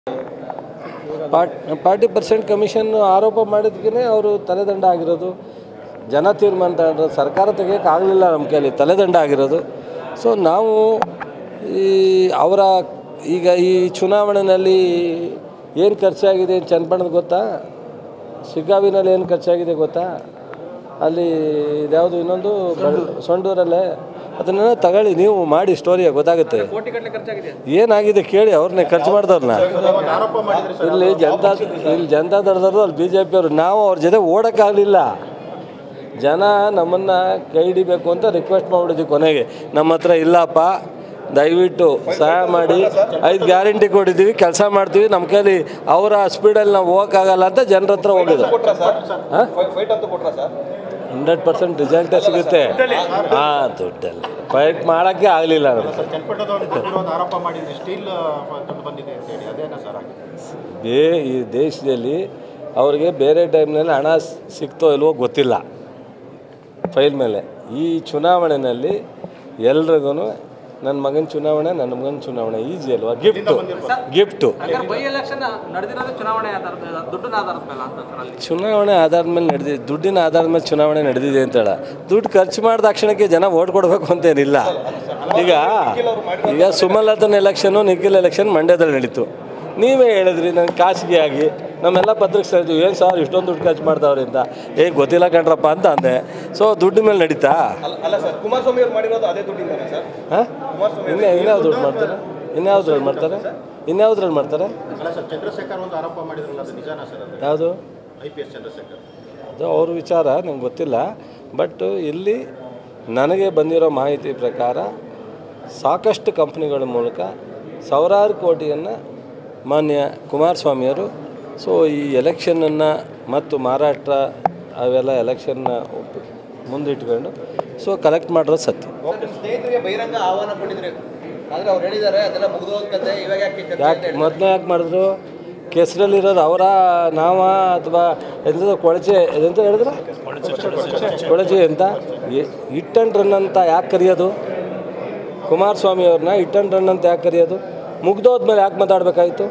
Part party percent commission ಆರೋಪ ಮಾಡಿದ್ಕೇ ಅವರು ತಲೆದಂಡ ಆಗಿರೋದು ಜನ ತೀರ್ಮಾನ ತಗೊಂಡ್ರು ಸರ್ಕಾರ ತೆಗಿಯೋಕೆ ಆಗಲಿಲ್ಲ ನಮ್ಮ ಕೈಯಲ್ಲಿ ತಲೆದಂಡ ಆಗಿರೋದು ಸೊ ನಾವು ಈ ಅವರ ಈಗ ಈ ಚುನಾವಣೆಯಲ್ಲಿ ಏನು ಖರ್ಚಾಗಿದೆ ಚನ್ನಪಟ್ಟಣದ ಗೊತ್ತಾ ಶಿಗ್ಗಾವಿನಲ್ಲಿ ಏನು ಖರ್ಚಾಗಿದೆ ಗೊತ್ತಾ ಅಲ್ಲಿ ಇದ್ಯಾವುದು ಇನ್ನೊಂದು ಬಳ್ಳ- ಸೊಂಡೂರಲ್ಲೇ ಅದನ್ನೆಲ್ಲ ತಗೊಳ್ಳಿ ನೀವು ಮಾಡಿ ಸ್ಟೋರಿಯ ಗೊತ್ತಾಗುತ್ತೆ ಏನಾಗಿದೆ ಕೇಳಿ ಅವ್ರನ್ನೇ ಖರ್ಚು ಮಾಡಿದವ್ರನ್ನ ಇಲ್ಲಿ ಜನತಾ ಇಲ್ಲಿ ಜನತಾ ದಳದವರು ಅಲ್ಲಿ ಬಿ ಜೆ ಪಿಯವರು ನಾವು ಅವ್ರ ಜೊತೆ ಓಡೋಕ್ಕಾಗಲಿಲ್ಲ ಜನ ನಮ್ಮನ್ನು ಕೈ ಹಿಡಿಬೇಕು ಅಂತ ರಿಕ್ವೆಸ್ಟ್ ಮಾಡಿಬಿಟ್ಟಿದ್ವಿ ಕೊನೆಗೆ ನಮ್ಮ ಹತ್ರ ಇಲ್ಲಪ್ಪ ದಯವಿಟ್ಟು ಸಹಾಯ ಮಾಡಿ ಐದು ಗ್ಯಾರಂಟಿ ಕೊಟ್ಟಿದ್ದೀವಿ ಕೆಲಸ ಮಾಡ್ತೀವಿ ನಮ್ಮ ಕೈಲಿ ಅವರ ಸ್ಪೀಡಲ್ಲಿ ನಾವು ಹೋಗೋಕ್ಕಾಗಲ್ಲ ಅಂತ ಜನರ ಹತ್ರ ಹೋಗಿದ್ದು ಹಾಂ ಹಂಡ್ರೆಡ್ ಪರ್ಸೆಂಟ್ ರಿಸಲ್ಟೇ ಸಿಗುತ್ತೆ ಹಾಂ ದುಡ್ಡಲ್ಲಿ ಫೈಟ್ ಮಾಡೋಕ್ಕೆ ಆಗಲಿಲ್ಲ ನಮಗೆ ಚನ್ನಪಟ್ಟಣದವ್ರು ಕೊಟ್ಟಿರೋದು ಆರೋಪ ಮಾಡಿದ್ರೆ ಸ್ಟೀಲ್ ದುಡ್ಡು ಬಂದಿದೆ ಅಂತ ಹೇಳಿ ಅದೇನೋ ಸರ್ ಆಗಿದೆ ಬೇ ಈ ದೇಶದಲ್ಲಿ ಅವ್ರಿಗೆ ಬೇರೆ ಟೈಮ್ನಲ್ಲಿ ಹಣ ಸಿಕ್ತೋ ಇಲ್ವೋ ಗೊತ್ತಿಲ್ಲ ಫೈಲ್ ಮೇಲೆ ಈ ಚುನಾವಣೆಯಲ್ಲಿ ಎಲ್ರಿಗೂ ನನ್ನ ಮಗನ ಚುನಾವಣೆ ನನ್ನ ಮಗನ ಚುನಾವಣೆ ಈಸಿ ಅಲ್ವಾ ಗಿಫ್ಟು ಗಿಫ್ಟು ಯಾಕಂದ್ರೆ ಬೈ ಎಲೆಕ್ಷನ್ ನಡೆದಿರೋದು ಚುನಾವಣೆ ಆಧಾರದ ದುಡ್ಡಿನ ಆಧಾರದ ಮೇಲೆ ಅಂತ ಸರ್ ಅಲ್ಲಿ ಚುನಾವಣೆ ಆಧಾರದ ಮೇಲೆ ನಡೆದಿದೆ ದುಡ್ಡಿನ ಆಧಾರದ ಮೇಲೆ ಚುನಾವಣೆ ನಡೆದಿದೆ ಅಂತ ಹೇಳ ದುಡ್ಡು ಖರ್ಚು ಮಾಡಿದ ತಕ್ಷಣಕ್ಕೆ ಜನ ಓಟ್ ಕೊಡಬೇಕು ಅಂತೇನಿಲ್ಲ ಈಗ ಈಗ ಸುಮಲತನ ಎಲೆಕ್ಷನು ನಿಖಿಲ್ ಎಲೆಕ್ಷನ್ ಮಂಡ್ಯದಲ್ಲಿ ನಡೀತು ನೀವೇ ಹೇಳಿದ್ರಿ ನನಗೆ ಖಾಸಗಿ ಆಗಿ ನಮ್ಮೆಲ್ಲ ಪತ್ರಿಕೆ ಹೇಳ್ತೀವಿ ಏನು ಸರ್ ಇಷ್ಟೊಂದು ದುಡ್ಡು ಖರ್ಚು ಮಾಡ್ತಾವ್ರಿ ಅಂತ ಏ ಗೊತ್ತಿಲ್ಲ ಕಣ್ರಪ್ಪ ಅಂತ ಅಂದೆ ಸೊ ದುಡ್ಡು ಮೇಲೆ ನಡೀತಾ ಅಲ್ಲ ಸರ್ ಕುಮಾರಸ್ವಾಮಿ ಅವ್ರು ಮಾಡಿರೋದು ಅದೇ ದುಡ್ಡಿಂದಾನೆ ಸರ್ ಹಾಂ ಇನ್ನೇ ಇನ್ಯಾವ ದುಡ್ಡು ಮಾಡ್ತಾರೆ ಇನ್ಯಾವ್ದ್ರಲ್ಲಿ ಮಾಡ್ತಾರೆ ಇನ್ಯಾವ್ದ್ರಲ್ಲಿ ಮಾಡ್ತಾರೆ ಅಲ್ಲ ಸರ್ ಚಂದ್ರಶೇಖರ್ ಒಂದು ಆರೋಪ ಮಾಡಿದ್ರಲ್ಲ ಅದು ನಿಜಾನಾ ಸರ್ ಅದು ಯಾವುದು ಐ ಪಿ ಎಸ್ ಚಂದ್ರಶೇಖರ್ ಅದು ಅವ್ರ ವಿಚಾರ ನಂಗೆ ಗೊತ್ತಿಲ್ಲ ಬಟ್ ಇಲ್ಲಿ ನನಗೆ ಬಂದಿರೋ ಮಾಹಿತಿ ಪ್ರಕಾರ ಸಾಕಷ್ಟು ಕಂಪ್ನಿಗಳ ಮೂಲಕ ಸಾವಿರಾರು ಕೋಟಿಯನ್ನು ಮಾನ್ಯ ಕುಮಾರಸ್ವಾಮಿಯವರು ಸೊ ಈ ಎಲೆಕ್ಷನನ್ನು ಮತ್ತು ಮಾರಾಟ ಅವೆಲ್ಲ ಎಲೆಕ್ಷನ್ನ ಮುಂದಿಟ್ಕೊಂಡು ಸೊ ಕಲೆಕ್ಟ್ ಮಾಡಿರೋದು ಸತ್ಯ ಸ್ನೇಹಿತರಿಗೆ ಬಹಿರಂಗ ಆಹ್ವಾನ ಕೊಟ್ಟಿದ್ರೆ ಆದ್ರೆ ಅವ್ರು ಹೇಳಿದ್ದಾರೆ ಅದೆಲ್ಲ ಮುಗಿದೋದ್ ಕತೆ ಇವಾಗ ಯಾಕೆ ಚರ್ಚೆ ಅಂತ ಯಾಕೆ ಹೇಳಿ. ಮೊದಲೇ ಯಾಕೆ ಮಾಡಿದ್ರು ಕೆಸರಲ್ಲಿರೋದು ಅವರ ನಾವ ಅಥವಾ ಎಂಥದ್ದು ಕೊಳಚೆ ಎಂತ ಹೇಳಿದ್ರು ಕೊಳಚೆ ಅಂತ ಹಿಟ್ ಆ್ಯಂಡ್ ರನ್ ಅಂತ ಯಾಕೆ ಕರೆಯೋದು ಕುಮಾರಸ್ವಾಮಿ ಅವ್ರನ್ನ ಹಿಟ್ ಆ್ಯಂಡ್ ರನ್ ಅಂತ ಯಾಕೆ ಕರೆಯೋದು ಮುಗ್ದೋದ್ಮೇಲೆ ಯಾಕೆ ಮಾತಾಡಬೇಕಾಯ್ತು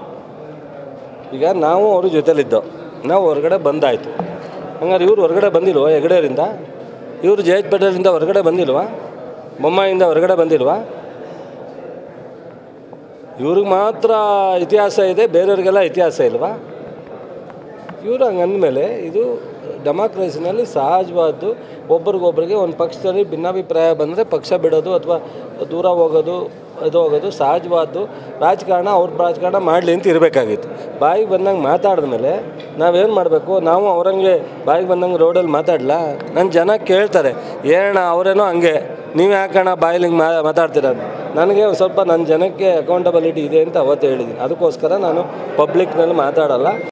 ಈಗ ನಾವು ಅವ್ರ ಜೊತೆಲಿದ್ದೋ ನಾವು ಹೊರಗಡೆ ಬಂದಾಯಿತು ಹಂಗಾರೆ ಇವ್ರು ಹೊರಗಡೆ ಬಂದಿಲ್ವಾ ಹೆಗಡೆಯರಿಂದ ಇವರು ಜಯತ್ ಪಟೇಲಿಂದ ಹೊರಗಡೆ ಬಂದಿಲ್ವಾ ಬೊಮ್ಮಾಯಿಂದ ಹೊರಗಡೆ ಬಂದಿಲ್ವಾ ಇವ್ರಿಗೆ ಮಾತ್ರ ಇತಿಹಾಸ ಇದೆ ಬೇರೆಯವ್ರಿಗೆಲ್ಲ ಇತಿಹಾಸ ಇಲ್ವಾ ಇವರು ಹಂಗೆ ಅಂದಮೇಲೆ ಇದು ಡೆಮಾಕ್ರಸಿನಲ್ಲಿ ಸಹಜವಾದ್ದು ಒಬ್ರಿಗೊಬ್ರಿಗೆ ಒಂದು ಪಕ್ಷದಲ್ಲಿ ಭಿನ್ನಾಭಿಪ್ರಾಯ ಬಂದರೆ ಪಕ್ಷ ಬಿಡೋದು ಅಥವಾ ದೂರ ಹೋಗೋದು ಇದು ಹೋಗೋದು ಸಹಜವಾದ್ದು ರಾಜಕಾರಣ ಅವ್ರ ರಾಜಕಾರಣ ಮಾಡಲಿ ಅಂತ ಇರಬೇಕಾಗಿತ್ತು ಬಾಯಿಗೆ ಬಂದಂಗೆ ಮಾತಾಡಿದ ಮೇಲೆ ನಾವೇನು ಮಾಡಬೇಕು ನಾವು ಅವ್ರಂಗೆ ಬಾಯಿಗೆ ಬಂದಂಗೆ ರೋಡಲ್ಲಿ ಮಾತಾಡಲ್ಲ ನನ್ನ ಜನ ಕೇಳ್ತಾರೆ ಏನಣ್ಣ ಅವರೇನೋ ಹಂಗೆ ನೀವು ಯಾಕಣ್ಣ ಬಾಯಲ್ಲಿ ಹಿಂಗೆ ಮಾ ಮಾತಾಡ್ತೀರ ಅಂತ. ನನಗೆ ಒಂದು ಸ್ವಲ್ಪ ನನ್ನ ಜನಕ್ಕೆ ಅಕೌಂಟಬಿಲಿಟಿ ಇದೆ ಅಂತ ಅವತ್ತು ಹೇಳಿದ್ದೀನಿ ಅದಕ್ಕೋಸ್ಕರ ನಾನು ಪಬ್ಲಿಕ್ನಲ್ಲಿ ಮಾತಾಡಲ್ಲ